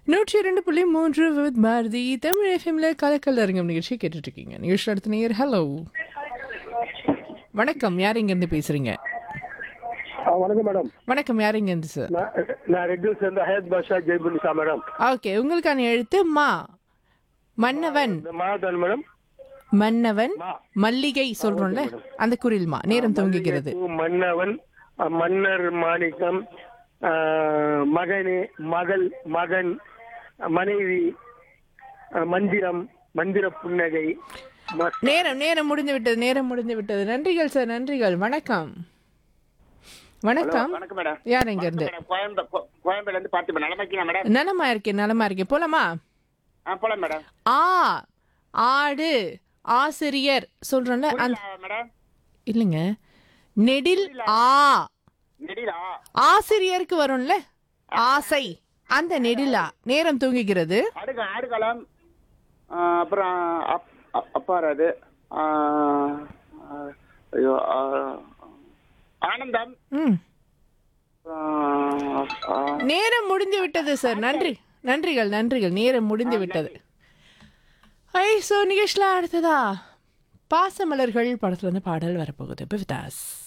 நூற்றி இரண்டு புள்ளி மூன்று வித் பாரதி தமிழ் எஃப்எம்ல கலக்கல் அரங்கம் நிகழ்ச்சி கேட்டுட்டு இருக்கீங்க நிகழ்ச்சி அடுத்த நேயர் ஹலோ வணக்கம் யார் இங்கேருந்து பேசுறீங்க ஆ, வணக்கம் மேடம் வணக்கம் யார் இங்கேருந்து சார் நான் நான் ரெட்டில் சேர்ந்த ஹயத் பாஷா ஜெய்புனிசா மேடம் ஓகே உங்களுக்கான எழுத்து மா மன்னவன் இந்த மாதம் மேடம் மன்னவன் மா. மல்லிகை சொல்றோம்ல அந்த குரில் மா நேரம் துவங்குகிறது மல்லிகைப்பூ, மன்னவன் அ, மன்னர் மாணிக்கம் ஆ, மகனே மகள் மகன் அ, மனைவி அ, மந்திரம் மந்திர புன்னகை ம- நேரம் நேரம் முடிந்து விட்டது நேரம் முடிந்து விட்டது நன்றிகள் சார் நன்றிகள் வணக்கம் வணக்கம் வணக்கம் மேடம் யார் இங்க இருந்து மேடம் கோயம்பு கோ- கோயம்பேடுல இருந்து பார்த்து நலமா இருக்கீங்களா மேடம் நலமா இருக்கேன் நலமா இருக்கேன் போலாமா ஆ போலாம் மேடம் ஆ ஆடு ஆசிரியர் சொல்றோம்ல அந்த புரியல, மேடம் இல்லைங்க நெடில் ஆ நெடிலா ஆசிரியருக்கு வரும்ல ஆசை அந்த நெடிலா நேரம் தூங்குகிறது அடுக ஆடுகளம் ஆ, அப்புறம் அப்- அப்- அப்பாராது ஆ, ஆ, ஐயோ ஆ, ஆனந்தம் ம் ஆ, ஆ, நேரம் முடிந்து விட்டது சார் நன்றி நன்றிகள் நன்றிகள் நேரம் முடிந்து விட்டது ஐ ஸோ நிகழ்ச்சியில் அடுத்ததா பாசமலர்கள் படத்துல இருந்து பாடல் வரப்போகுது பிவிதாஸ்